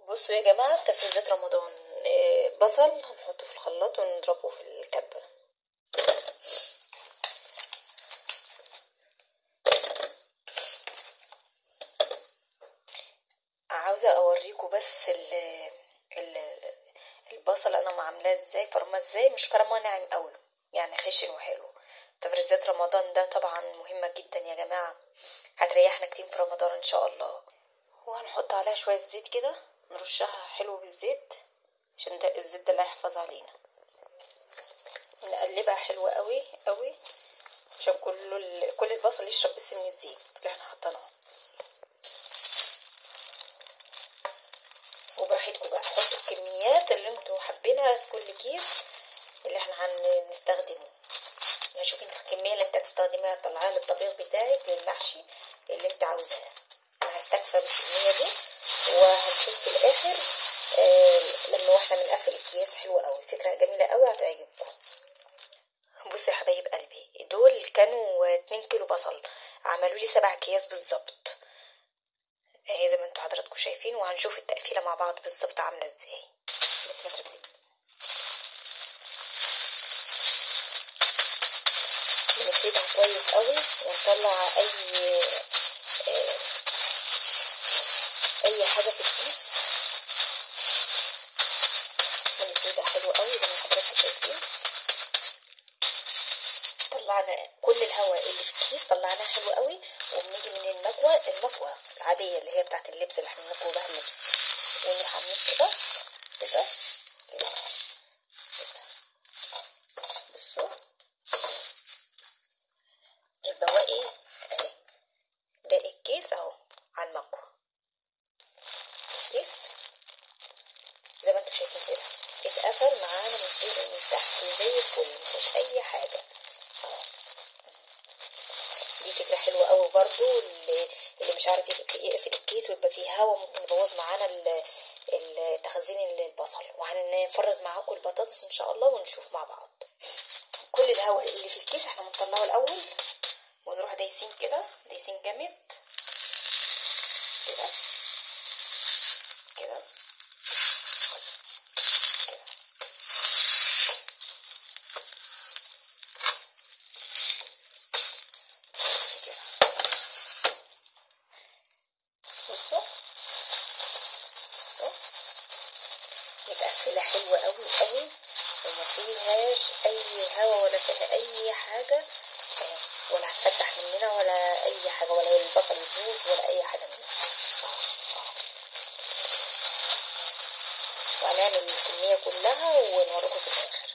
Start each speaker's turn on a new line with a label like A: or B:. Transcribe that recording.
A: بصوا يا جماعة تفريزات رمضان آه، بصل هنحطه في الخلاط ونضربه في الكبة عاوزة اوريكم بس ال ال البصل انا عاملاه ازاي فرماه ازاي مش فرماه ناعم قوي يعني خشن وحلو تفريزات رمضان ده طبعا مهمة جدا يا جماعة هتريحنا كتير في رمضان ان شاء الله وهنحط عليها شوية زيت كده نرشها حلو بالزيت عشان ده الزيت ده اللي هيحفظ علينا نقلبها حلوة قوي قوي عشان كل كل البصل يشرب بس من الزيت اللي احنا حطيناه وبراحتكم بقى حطوا الكميات اللي انتوا حابينها في كل كيس اللي احنا هنستخدمه يعني شوفي انت الكميه اللي انت هتستخدميها تطلعيها للطبيخ بتاعك للمحشي اللي انت عاوزاه انا هستكفى بالكميه دي وهنشوف في الاخر آه لما واحنا بنقفل الكياس حلوه قوي فكره جميله قوي هتعجبكم بصوا يا حبايب قلبي دول كانوا 2 كيلو بصل عملوا لي سبع اكياس بالظبط اهي زي ما انتوا حضراتكم شايفين وهنشوف التقفيله مع بعض بالظبط عامله ازاي بس ما تركزي بنفردها كويس قوي ونطلع اي آه، اي حاجه في الكيس بنفردها حلو قوي زي ما حضراتكم شايفين طلعنا كل الهواء اللي في الكيس طلعناه حلو قوي وبنيجي من المكوى المكوى العاديه اللي هي بتاعت اللبس اللي احنا بنكوي بها اللبس ونروح عاملين كده كده كده كده بصوا يبقى هو ايه اهي باقي الكيس اهو على المكوى كيس زي ما انتوا شايفين كده اتقفل معانا من فوق ومن تحت زي الفل مفيهوش اي حاجه اهو دي فكره حلوه قوي برضو اللي, اللي مش عارف يقفل يقفل الكيس ويبقى فيه هوا ممكن يبوظ معانا ال- ال- تخزين البصل وهنفرز معاكم البطاطس ان شاء الله ونشوف مع بعض كل الهواء اللي في الكيس احنا بنطلعه الاول ونروح دايسين كده دايسين جامد كده كده كده بس كده بصوا بصوا متقفلة حلوة قوي قوي وما فيهاش اي هوا ولا فيها اي حاجة آه، ولا هتفتح مننا ولا اي حاجة ولا البصل يبوظ ولا اي حاجة منها آه، آه. وهنعمل الكمية كلها ونوريكم في الاخر